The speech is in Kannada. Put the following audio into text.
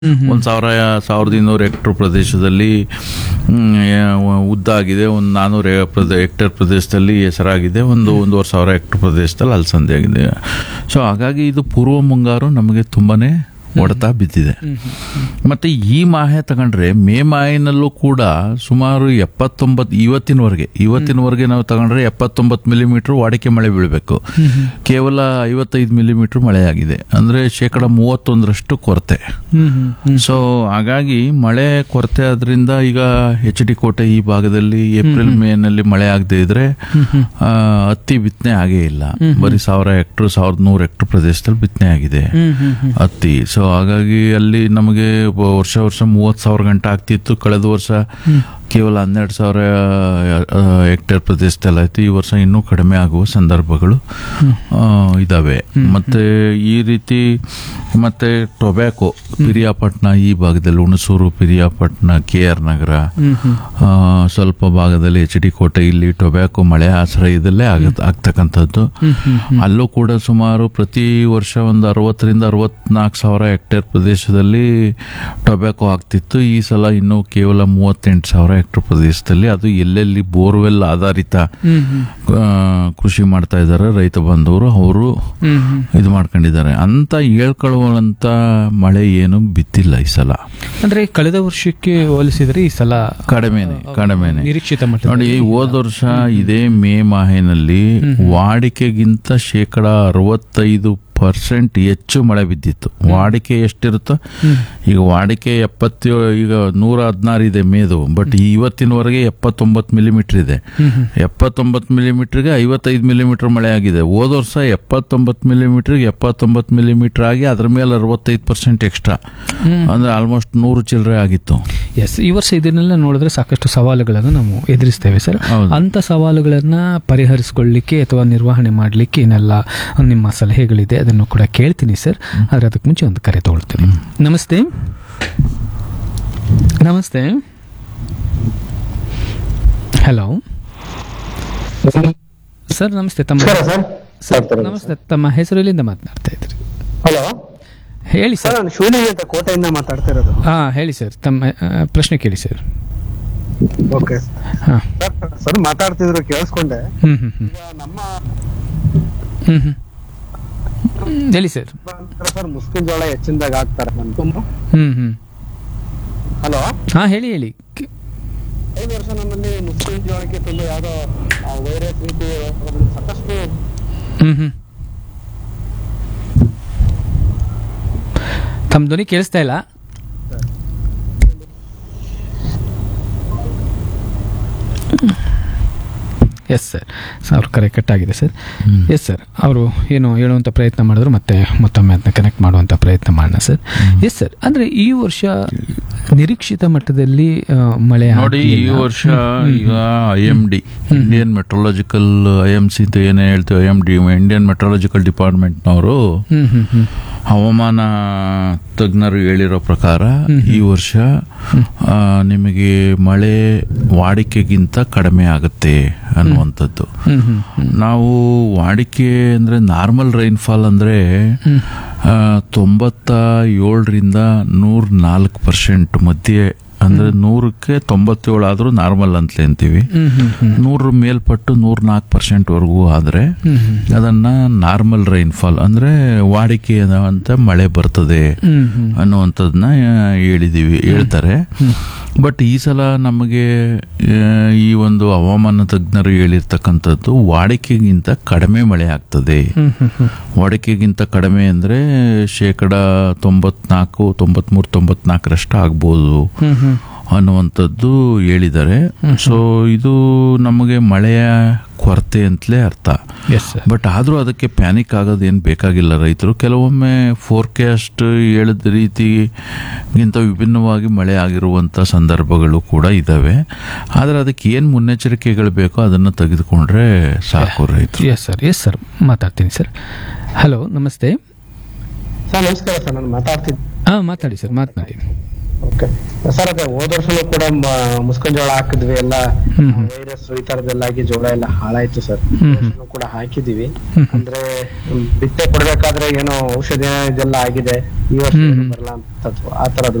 ಒಂದು ಸಾವಿರ ಸಾವಿರದ ಇನ್ನೂರು ಹೆಕ್ಟರ್ ಪ್ರದೇಶದಲ್ಲಿ ಮ್, ಯಾ- ಉದ್ದ ಆಗಿದೆ ಒಂದು ನಾನ್ನೂರು ಹೆಕ್ಟೇರ್ ಪ್ರದೇಶದಲ್ಲಿ ಹೆಸರಾಗಿದೆ ಒಂದು ಒಂದೂವರೆ ಸಾವಿರ ಹೆಕ್ಟರ್ ಪ್ರದೇಶದಲ್ಲಿ ಅಲಸಂದೆ ಆಗಿದೆ ಸೊ ಹಾಗಾಗಿ ಇದು ಪೂರ್ವ ಮುಂಗಾರು ನಮಗೆ ತುಂಬಾನೇ ಹೊಡೆತ ಬಿದ್ದಿದೆ ಮತ್ತೆ ಈ ಮಾಹೆ ತಗೊಂಡ್ರೆ ಮೇ ಮಾಹಿನಲ್ಲೂ ಕೂಡ ಸುಮಾರು ಎಪ್ಪತ್ತೊಂಬತ್ತು ಇವತ್ತಿನವರೆಗೆ ಇವತ್ತಿನವರೆಗೆ ನಾವು ತಗೊಂಡ್ರೆ ಎಪ್ಪತ್ತೊಂಬತ್ತು ಮಿಲಿಮೀಟರ್ ವಾಡಿಕೆ ಮಳೆ ಬೀಳಬೇಕು ಕೇವಲ ಐವತ್ತೈದು ಮಿಲಿಮೀಟರ್ ಮಳೆ ಆಗಿದೆ ಅಂದ್ರೆ ಶೇಕಡ ಮೂವತ್ತೊಂದರಷ್ಟು ಕೊರತೆ ಸೊ ಹಾಗಾಗಿ ಮಳೆ ಕೊರತೆ ಆದ್ರಿಂದ ಈಗ ಎಚ್ ಡಿ ಕೋಟೆ ಈ ಭಾಗದಲ್ಲಿ ಏಪ್ರಿಲ್ ಮೇನಲ್ಲಿ ಮಳೆ ಆಗದೆ ಇದ್ರೆ ಆ, ಹತ್ತಿ ಬಿತ್ತನೆ ಆಗೇ ಇಲ್ಲ ಬರೀ ಸಾವಿರ ಹೆಕ್ಟರ್ ಸಾವಿರದ ನೂರು ಹೆಕ್ಟರ್ ಪ್ರದೇಶದಲ್ಲಿ ಬಿತ್ತನೆ ಆಗಿದೆ ಹತ್ತಿ ಸೊ ಹಾಗಾಗಿ ಅಲ್ಲಿ ನಮಗೆ ಬ- ವರ್ಷ ವರ್ಷ ಮೂವತ್ತು ಸಾವಿರ ಗಂಟೆ ಆಗ್ತಿತ್ತು ಕಳೆದ ವರ್ಷ ಕೇವಲ ಹನ್ನೆರಡು ಸಾವಿರ ಹೆಕ್ಟೇರ್ ಪ್ರದೇಶದಲ್ಲಿ ಆಯ್ತು ಈ ವರ್ಷ ಇನ್ನೂ ಕಡಿಮೆ ಆಗುವ ಸಂದರ್ಭಗಳು ಆ, ಇದಾವೆ ಮತ್ತೆ ಈ ರೀತಿ ಮತ್ತೆ ಟೊಬ್ಯಾಕೊ ಪಿರಿಯಾಪಟ್ಟಣ ಈ ಭಾಗದಲ್ಲಿ ಹುಣಸೂರು ಪಿರಿಯಾಪಟ್ಟಣ ಕೆ ಆರ್ ನಗರ ಆ, ಸ್ವಲ್ಪ ಭಾಗದಲ್ಲಿ ಎಚ್ ಡಿ ಕೋಟೆ ಇಲ್ಲಿ ಟೊಬ್ಯಾಕೊ ಮಳೆ ಆಶ್ರಯದಲ್ಲೇ ಆಗತ್ ಆಗ್ತಕ್ಕಂಥದ್ದು ಅಲ್ಲೂ ಕೂಡ ಸುಮಾರು ಪ್ರತಿ ವರ್ಷ ಒಂದು ಅರವತ್ತರಿಂದ ಅರವತ್ನಾಲ್ಕು ಸಾವಿರ ಹೆಕ್ಟೇರ್ ಪ್ರದೇಶದಲ್ಲಿ ಟೊಬ್ಯಾಕೊ ಆಗ್ತಿತ್ತು ಈ ಸಲ ಇನ್ನು ಕೇವಲ ಮೂವತ್ತೆಂಟು ಸಾವಿರ ಹೆಕ್ಟೇರ್ ಪ್ರದೇಶದಲ್ಲಿ ಅದು ಎಲ್ಲೆಲ್ಲಿ ಬೋರ್ವೆಲ್ ಆಧಾರಿತ ಆ, ಕೃಷಿ ಮಾಡ್ತಾ ಇದ್ದಾರೆ ರೈತ ಬಂಧುವರು ಅವರು ಇದು ಮಾಡ್ಕೊಂಡಿದ್ದಾರೆ ಅಂತ ಹೇಳ್ಕೊಳ್ಳುವಂತ ಮಳೆ ಏನು ಬಿತ್ತಿಲ್ಲ ಈ ಸಲ ಅಂದ್ರೆ ಕಳೆದ ವರ್ಷಕ್ಕೆ ಹೋಲಿಸಿದ್ರೆ ಈ ಸಲ ಕಡಿಮೆನೆ ಕಡಿಮೆನೆ ನಿರೀಕ್ಷಿತ ಮಟ್ಟ ನೋಡಿ ಹೋದ ವರ್ಷ ಇದೇ ಮೇ ಮಾಹೆನಲ್ಲಿ ವಾಡಿಕೆಗಿಂತ ಶೇಕಡ ಅರವತ್ತೈದು ಪರ್ಸೆಂಟ್ ಹೆಚ್ಚು ಮಳೆ ಬಿದ್ದಿತ್ತು ವಾಡಿಕೆ ಎಷ್ಟಿರುತ್ತೋ ಈಗ ವಾಡಿಕೆ ಎಪ್ಪತ್ತೇಳು ಈಗ ನೂರ ಹದಿನಾರು ಇದೆ ಮೇದು ಬಟ್ ಇವತ್ತಿನವರೆಗೆ ಎಪ್ಪತ್ತೊಂಬತ್ತು ಮಿಲಿಮೀಟರ್ ಇದೆ ಎಪ್ಪತ್ತೊಂಬತ್ತು ಮಿಲಿಮೀಟರ್ಗೆ ಐವತ್ತೈದು ಮಿಲಿಮೀಟರ್ ಮಳೆ ಆಗಿದೆ ಹೋದ ವರ್ಷ ಎಪ್ಪತ್ತೊಂಬತ್ತು ಮಿಲಿಮೀಟರ್ಗೆ ಎಪ್ಪತ್ತೊಂಬತ್ತು ಮಿಲಿಮೀಟರ್ ಆಗಿ ಅದ್ರ ಮೇಲೆ ಅರವತ್ತೈದು ಪರ್ಸೆಂಟ್ ಎಕ್ಸ್ಟ್ರಾ ಅಂದ್ರೆ ಆಲ್ಮೋಸ್ಟ್ ನೂರು ಚಿಲ್ಲರೆ ಆಗಿತ್ತು ಎಸ್ ಈ ವರ್ಷ ಇದನ್ನೆಲ್ಲ ನೋಡಿದ್ರೆ ಸಾಕಷ್ಟು ಸವಾಲುಗಳನ್ನು ನಾವು ಎದುರಿಸ್ತೇವೆ ಸರ್ ಹೌದು. ಅಂತ ಸವಾಲುಗಳನ್ನ ಪರಿಹರಿಸಿಕೊಳ್ಳಿಕ್ಕೆ ಅಥವಾ ನಿರ್ವಹಣೆ ಮಾಡಲಿಕ್ಕೆ ಏನೆಲ್ಲ ನಿಮ್ಮ ಸಲಹೆಗಳಿದೆ ಅದನ್ನು ಕೂಡ ಕೇಳ್ತೀನಿ ಸರ್ ಆದ್ರೆ ಅದಕ್ಕೆ ಮುಂಚೆ ಒಂದು ಕರೆ ತಗೊಳ್ತೀನಿ ನಮಸ್ತೆ ನಮಸ್ತೆ ಹಲೋ ಸರ್ ನಮಸ್ತೆ ತಮ್ಮ ಸರ್ ಸರ್ ನಮಸ್ತೆ ತಮ್ಮ ಹೆಸರು ಎಲ್ಲಿಂದ ಮಾತನಾಡ್ತಾ ಇದ್ರಿ ಹಲೋ ಹೇಳಿ ಸರ್ ಸರ್ ನಾನು ಶಿವಲಿಂಗ ಅಂತ ಕೋಟೆಯಿಂದ ಮಾತಾಡ್ತಾ ಇರೋದು ಹಾ ಹೇಳಿ ಸರ್ ತಮ್ಮ ಆ, ಪ್ರಶ್ನೆ ಕೇಳಿ ಸರ್ ಓಕೆ ಹಾ ಸರ್ ಸರ್ ಮಾತಾಡ್ತಿದ್ರು ಕೇಳಿಸ್ಕೊಂಡೆ ಹ್ಮ್ ಹ್ಮ್ ಹ್ಮ್ ಈಗ ನಮ್ಮ ಹ್ಮ್ ಹ್ಮ್ ಹೇಳಿ ಸರ್ ಅಂತಾರೆ ಸರ್ ಮುಸ್ಕಿನ್ ಜೋಳ ಹೆಚ್ಚಿನದಾಗ ಹಾಕ್ತಾರೆ ಬಂದು ಹ್ಮ್ ಹ್ಮ್ ಹಲೋ ಹಾ ಹೇಳಿ ಹೇಳಿ ಕೆ- ಐದು ವರ್ಷ ನಮ್ಮಲ್ಲಿ ಮುಸ್ಕಿನ್ ಜೋಳಕ್ಕೆ ತುಂಬ ಯಾವ್ದೋ ವೈರಸ್ ರೀತಿ ಅದ್ರಲ್ಲಿ ಸಾಕಷ್ಟು ಹ್ಮ್ ಹ್ಮ್ ತಮ್ಮ ಧ್ವನಿ ಕೇಳಿಸ್ತಾ ಇಲ್ಲ ಎಸ್ ಸರ್ ಅವ್ರ ಕರೆ ಕಟ್ಟಾಗಿದೆ ಸರ್ ಎಸ್ ಸರ್ ಅವರು ಏನು ಹೇಳುವಂಥ ಪ್ರಯತ್ನ ಮಾಡಿದ್ರು ಮತ್ತೆ ಮತ್ತೊಮ್ಮೆ ಅದನ್ನ ಕನೆಕ್ಟ್ ಮಾಡುವಂಥ ಪ್ರಯತ್ನ ಮಾಡೋಣ ಸರ್ ಎಸ್ ಸರ್ ಅಂದರೆ ಈ ವರ್ಷ ನಿರೀಕ್ಷಿತ ಮಟ್ಟದಲ್ಲಿ ಆ, ಮಳೆ ನೋಡಿ ಈ ಆಗ್ಲಿಲ್ಲ. ವರ್ಷ ಈಗ I M D Indian meteorological I M C ಅಂತ ಏನೇ ಹೇಳ್ತೀವಿ I M D Indian meteorological ಡಿಪಾರ್ಟ್ಮೆಂಟ್ನವರು ಹ್ಮ್ ಹ್ಮ್ ಹ್ಮ್ ಹವಾಮಾನ ತಜ್ಞರು ಹೇಳಿರೋ ಪ್ರಕಾರ ಈ ವರ್ಷ ಆ, ನಿಮಗೆ ಮಳೆ ವಾಡಿಕೆಗಿಂತ ಕಡಿಮೆ ಆಗುತ್ತೆ ಅನ್ನುವಂಥದ್ದು ಹ್ಮ್ ಹ್ಮ್ ಹ್ಮ್ ನಾವು ವಾಡಿಕೆ ಅಂದ್ರೆ ನಾರ್ಮಲ್ ರೈನ್ಫಾಲ್ ಅಂದ್ರೆ ಆ, ತೊಂಬತ್ತ ಏಳರಿಂದ ನೂರ ನಾಲ್ಕು ಪರ್ಸೆಂಟ್ ಮಧ್ಯೆ ಅಂದ್ರೆ ನೂರಕ್ಕೆ ತೊಂಬತ್ತೇಳು ಆದ್ರೂ ನಾರ್ಮಲ್ ಅಂತಲೇ ಅಂತೀವಿ ಹ್ಮ್ ಹ್ಮ್ ಹ್ಮ್ ನೂರ ಮೇಲ್ಪಟ್ಟು ನೂರ ನಾಲ್ಕು ಪರ್ಸೆಂಟ್ ವರೆಗೂ ಆದ್ರೆ ಹ್ಮ್ ಹ್ಮ್ ಅದನ್ನ ನಾರ್ಮಲ್ ರೈನ್ಫಾಲ್ ಅಂದ್ರೆ ವಾಡಿಕೆ ಅಂತ ಮಳೆ ಬರ್ತದೆ ಹ್ಮ್ ಹ್ಮ್ ಅನ್ನುವಂಥದ್ದನ್ನ ಆ, ಹೇಳಿದೀವಿ ಹೇಳ್ತಾರೆ ಬಟ್ ಈ ಸಲ ನಮಗೆ ಆ, ಈ ಒಂದು ಹವಾಮಾನ ತಜ್ಞರು ಹೇಳಿರ್ತಕ್ಕಂಥದ್ದು ವಾಡಿಕೆಗಿಂತ ಕಡಿಮೆ ಮಳೆ ಆಗ್ತದೆ ಹ್ಮ್ ಹ್ಮ್ ಹ್ಮ್ ವಾಡಿಕೆಗಿಂತ ಕಡಿಮೆ ಅಂದ್ರೆ ಶೇಕಡ ತೊಂಬತ್ನಾಲ್ಕು ತೊಂಬತ್ಮೂರು ತೊಂಬತ್ನಾಲ್ಕರಷ್ಟು ಆಗ್ಬೋದು ಹ್ಮ್ ಹ್ಮ್ ಅನ್ನುವಂಥದ್ದು ಹೇಳಿದ್ದಾರೆ ಸೊ ಇದು ನಮಗೆ ಮಳೆಯ ಕೊರತೆ ಅಂತಲೇ ಅರ್ಥ ಎಸ್ ಸರ್ ಬಟ್ ಆದರೂ ಅದಕ್ಕೆ ಪ್ಯಾನಿಕ್ ಆಗೋದೇನು ಬೇಕಾಗಿಲ್ಲ ರೈತರು ಕೆಲವೊಮ್ಮೆ ಫೋರ್ಕಾಸ್ಟ್ ಹೇಳಿದ ರೀತಿಗಿಂತ ವಿಭಿನ್ನವಾಗಿ ಮಳೆ ಆಗಿರುವಂಥ ಸಂದರ್ಭಗಳು ಕೂಡ ಇದ್ದಾವೆ ಆದರೆ ಅದಕ್ಕೆ ಏನು ಮುನ್ನೆಚ್ಚರಿಕೆಗಳು ಬೇಕೋ ಅದನ್ನು ತೆಗೆದುಕೊಂಡ್ರೆ ಸಾಕು ರೈತರು ಎಸ್ ಸರ್ ಎಸ್ ಸರ್ ಮಾತಾಡ್ತೀನಿ ಸರ್ ಹಲೋ ನಮಸ್ತೆ ಸರ್ ನಮಸ್ಕಾರ ಸರ್ ನಾನು ಮಾತಾಡ್ತಿದ್ದೆ ಹಾಂ ಮಾತಾಡಿ ಸರ್ ಮಾತನಾಡಿ ಓಕೆ ಸರ್ ಅದೇ ಹೋದ ವರ್ಷನೂ ಕೂಡ ಮ- ಮುಸ್ಕಿನ ಜೋಳ ಹಾಕಿದ್ವಿ ಎಲ್ಲ ಹ್ಮ್ ಹ್ಮ್. ವೈರಸ್ ಈ ತರದೆಲ್ಲ ಆಗಿ ಜೋಳ ಎಲ್ಲ ಹಾಳಾಯ್ತು ಸರ್ ಹ್ಮ್ ಹ್ಮ್. ವರ್ಷನೂ ಕೂಡ ಹಾಕಿದೀವಿ ಹ್ಮ್ ಹ್ಮ್. ಅಂದ್ರೆ ಹ್ಮ್, ಬಿತ್ತೆ ಕೊಡ್ಬೇಕಾದ್ರೆ ಏನೋ ಔಷಧಿ ಇದೆಲ್ಲ ಆಗಿದೆ ಈ ವರ್ಷ ಹ್ಮ್ ಏನು ಹ್ಮ್. ಬರಲ್ಲ ಅಂತ ಆ ತರದ್ದು